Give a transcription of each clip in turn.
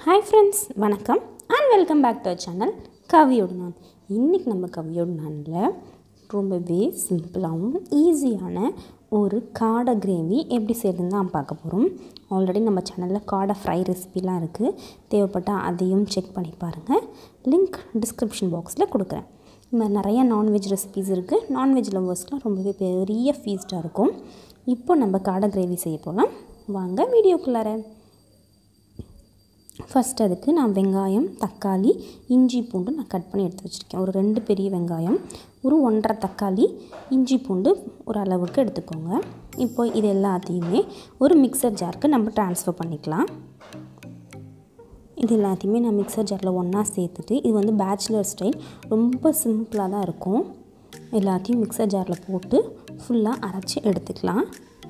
hi friends வணக்கம் and welcome back to channel கவியோடு நான் இன்றைக்கி நம்ம கவியோடு நானில் ரொம்பவே சிம்பிளாகவும் ஈஸியான ஒரு காடை கிரேவி எப்படி செய்யறதுன்னு தான் பார்க்க போகிறோம் ஆல்ரெடி நம்ம சேனலில் காடை ஃப்ரை ரெசிபிலாம் இருக்குது தேவைப்பட்டால் அதையும் செக் பண்ணி பாருங்கள் லிங்க் டிஸ்கிரிப்ஷன் பாக்ஸில் கொடுக்குறேன் இந்த மாதிரி நிறைய நான்வெஜ் ரெசிபிஸ் இருக்குது நான்வெஜ் லவ்வர்ஸ்லாம் ரொம்பவே பெரிய ஃபீஸ்ட்டாக இருக்கும் இப்போ நம்ம காடை கிரேவி செய்ய போகலாம் வாங்க வீடியோக்குள்ளார ஃபஸ்ட் அதுக்கு நான் வெங்காயம் தக்காளி இஞ்சி பூண்டு நான் கட் பண்ணி எடுத்து வச்சுருக்கேன் ஒரு ரெண்டு பெரிய வெங்காயம் ஒரு ஒன்றரை தக்காளி இஞ்சி பூண்டு ஒரு அளவுக்கு எடுத்துக்கோங்க இப்போ இது எல்லாத்தையுமே ஒரு மிக்சர் ஜாருக்கு நம்ம ட்ரான்ஸ்ஃபர் பண்ணிக்கலாம் இது எல்லாத்தையுமே நான் மிக்சர் ஜாரில் ஒன்றா சேர்த்துட்டு இது வந்து பேச்சுலர் ஸ்டைல் ரொம்ப சிம்பிளாக தான் இருக்கும் எல்லாத்தையும் மிக்சர் ஜாரில் போட்டு ஃபுல்லாக அரைச்சி எடுத்துக்கலாம்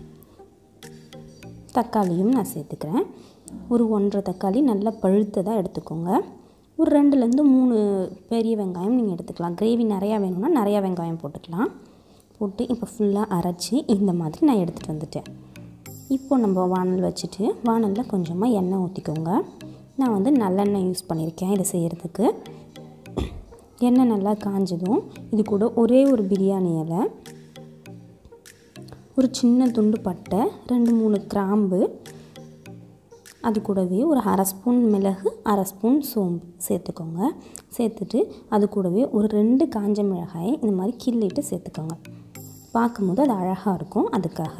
தக்காளியும் நான் சேர்த்துக்கிறேன் ஒரு ஒன்றரை தக்காளி நல்லா பழுத்ததாக எடுத்துக்கோங்க ஒரு ரெண்டுலேருந்து மூணு பெரிய வெங்காயம் நீங்கள் எடுத்துக்கலாம் கிரேவி நிறையா வேணும்னா நிறையா வெங்காயம் போட்டுக்கலாம் போட்டு இப்போ ஃபுல்லாக அரைச்சி இந்த மாதிரி நான் எடுத்துகிட்டு வந்துட்டேன் இப்போ நம்ம வானல் வச்சுட்டு வானலில் கொஞ்சமாக எண்ணெய் ஊற்றிக்கோங்க நான் வந்து நல்லெண்ணெய் யூஸ் பண்ணியிருக்கேன் இதை செய்கிறதுக்கு எண்ணெய் நல்லா காஞ்சதும் இது கூட ஒரே ஒரு பிரியாணி இலை ஒரு சின்ன துண்டு பட்டை ரெண்டு மூணு கிராம்பு அது கூடவே ஒரு அரை ஸ்பூன் மிளகு அரை ஸ்பூன் சோம்பு சேர்த்துக்கோங்க சேர்த்துட்டு அது கூடவே ஒரு ரெண்டு காஞ்ச மிளகாயை இந்த மாதிரி கிள்ளிட்டு சேர்த்துக்கோங்க பார்க்கும்போது அது அழகாக இருக்கும் அதுக்காக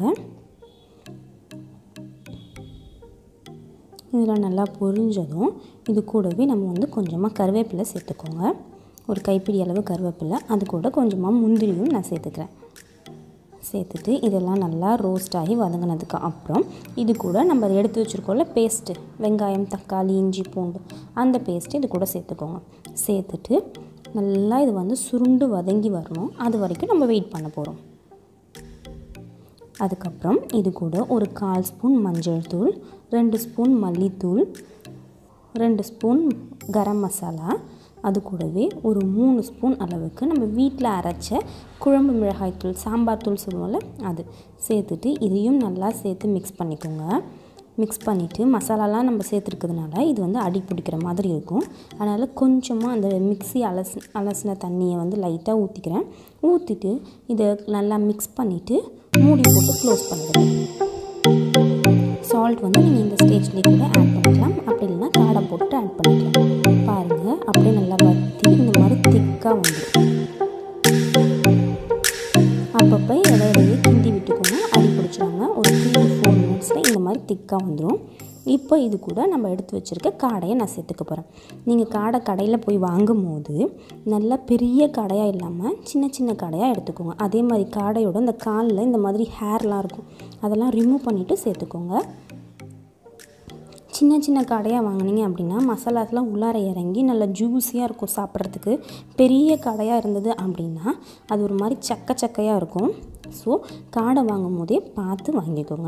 இதெல்லாம் நல்லா பொரிஞ்சதும் இது கூடவே நம்ம வந்து கொஞ்சமாக கருவேப்பிலை சேர்த்துக்கோங்க ஒரு கைப்பிடி அளவு கருவேப்பிலை அது கூட கொஞ்சமாக முந்திரியும் நான் சேர்த்துக்கிறேன் சேர்த்துட்டு இதெல்லாம் நல்லா ரோஸ்ட் ஆகி வதங்கினதுக்கு அப்புறம் இது கூட நம்ம எடுத்து வச்சுருக்கோம்ல பேஸ்ட்டு வெங்காயம் தக்காளி இஞ்சி பூண்டு அந்த பேஸ்ட்டு இது கூட சேர்த்துக்கோங்க சேர்த்துட்டு நல்லா இது வந்து சுருண்டு வதங்கி வரணும் அது வரைக்கும் நம்ம வெயிட் பண்ண போகிறோம் அதுக்கப்புறம் இது கூட ஒரு கால் ஸ்பூன் மஞ்சள் தூள் ரெண்டு ஸ்பூன் மல்லித்தூள் ரெண்டு ஸ்பூன் கரம் மசாலா அது கூடவே ஒரு மூணு ஸ்பூன் அளவுக்கு நம்ம வீட்டில் அரைச்ச குழம்பு மிளகாய் தூள் சாம்பார் தூள் சொல்லுவோம்ல அது சேர்த்துட்டு இதையும் நல்லா சேர்த்து மிக்ஸ் பண்ணிக்கோங்க மிக்ஸ் பண்ணிவிட்டு மசாலாலாம் நம்ம சேர்த்துருக்கிறதுனால இது வந்து அடி பிடிக்கிற மாதிரி இருக்கும் அதனால் கொஞ்சமாக அந்த மிக்ஸி அலசி அலசின தண்ணியை வந்து லைட்டாக ஊற்றிக்கிறேன் ஊற்றிட்டு இதை நல்லா மிக்ஸ் பண்ணிவிட்டு மூடி போட்டு க்ளோஸ் பண்ணிடுங்க சால்ட் வந்து நீங்கள் இந்த ஸ்டேஜ்லேயே கூட ஆட் பண்ணிக்கலாம் அப்படி இல்லைன்னா காடை போட்டு ஆட் பண்ணிக்கலாம் பாருங்கள் அப்படியே நல்லா வற்றி இந்த மாதிரி திக்காக வந்துடும் அப்பப்போ இடையிடையே கிண்டி விட்டுக்கோங்க அடி பிடிச்சிடாங்க ஒரு த்ரீ டு ஃபோர் மினிட்ஸில் இந்த மாதிரி திக்காக வந்துடும் இப்போ இது கூட நம்ம எடுத்து வச்சுருக்க காடையை நான் சேர்த்துக்க போகிறேன் நீங்கள் காடை கடையில் போய் வாங்கும் போது நல்லா பெரிய கடையாக இல்லாமல் சின்ன சின்ன கடையாக எடுத்துக்கோங்க அதே மாதிரி காடையோட இந்த காலில் இந்த மாதிரி ஹேர்லாம் இருக்கும் அதெல்லாம் ரிமூவ் பண்ணிவிட்டு சேர்த்துக்கோங்க சின்ன சின்ன கடையாக வாங்கினீங்க அப்படின்னா மசாலாஸ்லாம் உள்ளார இறங்கி நல்லா ஜூஸியாக இருக்கும் சாப்பிட்றதுக்கு பெரிய கடையாக இருந்தது அப்படின்னா அது ஒரு மாதிரி சக்க சக்கையாக இருக்கும் ஸோ காடை வாங்கும் போதே பார்த்து வாங்கிக்கோங்க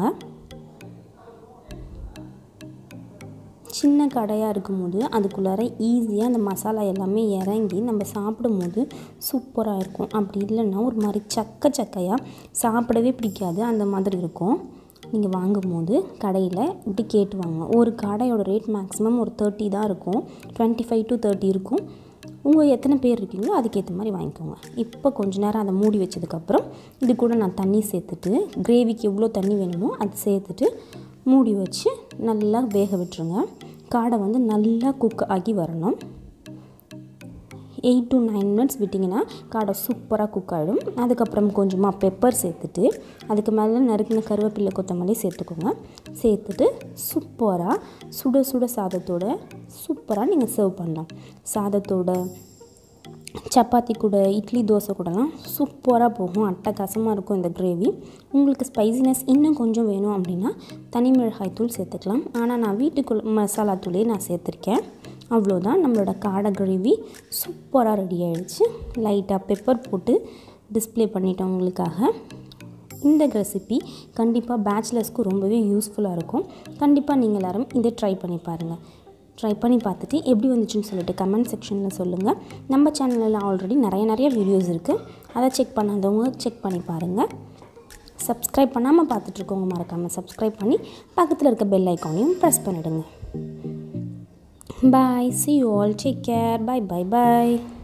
சின்ன கடையாக இருக்கும்போது அதுக்குள்ளார ஈஸியாக அந்த மசாலா எல்லாமே இறங்கி நம்ம சாப்பிடும்போது சூப்பராக இருக்கும் அப்படி இல்லைன்னா ஒரு மாதிரி சக்க சக்கையாக சாப்பிடவே பிடிக்காது அந்த மாதிரி இருக்கும் நீங்கள் வாங்கும்போது கடையில் இப்படி கேட்டு வாங்க ஒரு கடையோட ரேட் மேக்ஸிமம் ஒரு தேர்ட்டி தான் இருக்கும் டுவெண்ட்டி ஃபைவ் டு தேர்ட்டி இருக்கும் உங்கள் எத்தனை பேர் இருக்கீங்களோ அதுக்கேற்ற மாதிரி வாங்கிக்கோங்க இப்போ கொஞ்ச நேரம் அதை மூடி வச்சதுக்கப்புறம் இது கூட நான் தண்ணி சேர்த்துட்டு கிரேவிக்கு எவ்வளோ தண்ணி வேணுமோ அது சேர்த்துட்டு மூடி வச்சு நல்லா வேக விட்டுருங்க காடை வந்து நல்லா குக் ஆகி வரணும் எயிட் டு நைன் மினிட்ஸ் விட்டிங்கன்னா காடை சூப்பராக குக் ஆகிடும் அதுக்கப்புறம் கொஞ்சமாக பெப்பர் சேர்த்துட்டு அதுக்கு மேலே நறுக்கின கருவேப்பிலை கொத்தமல்லி சேர்த்துக்கோங்க சேர்த்துட்டு சூப்பராக சுட சுட சாதத்தோட சூப்பராக நீங்கள் சர்வ் பண்ணலாம் சாதத்தோட சப்பாத்தி கூட இட்லி தோசை கூடலாம் சூப்பராக போகும் அட்டகாசமாக இருக்கும் இந்த கிரேவி உங்களுக்கு ஸ்பைசினஸ் இன்னும் கொஞ்சம் வேணும் அப்படின்னா தனி மிளகாய் தூள் சேர்த்துக்கலாம் ஆனால் நான் வீட்டுக்குள்ள மசாலா தூளே நான் சேர்த்துருக்கேன் அவ்வளோதான் நம்மளோட காடை கிரேவி சூப்பராக ரெடி ஆகிடுச்சு லைட்டாக பெப்பர் போட்டு டிஸ்பிளே பண்ணிட்டோம் உங்களுக்காக இந்த ரெசிபி கண்டிப்பாக பேச்சுலர்ஸ்க்கு ரொம்பவே யூஸ்ஃபுல்லாக இருக்கும் கண்டிப்பாக நீங்கள் எல்லோரும் இதை ட்ரை பண்ணி பாருங்கள் ட்ரை பண்ணி பார்த்துட்டு எப்படி வந்துச்சுன்னு சொல்லிட்டு கமெண்ட் செக்ஷனில் சொல்லுங்கள் நம்ம சேனலில் ஆல்ரெடி நிறைய நிறைய வீடியோஸ் இருக்குது அதை செக் பண்ணாதவங்க செக் பண்ணி பாருங்கள் சப்ஸ்கிரைப் பண்ணாமல் பார்த்துட்ருக்கவங்க மறக்காமல் சப்ஸ்கிரைப் பண்ணி பக்கத்தில் இருக்க பெல் ஐக்கானையும் ப்ரெஸ் பண்ணிவிடுங்க bye see you all take care bye bye bye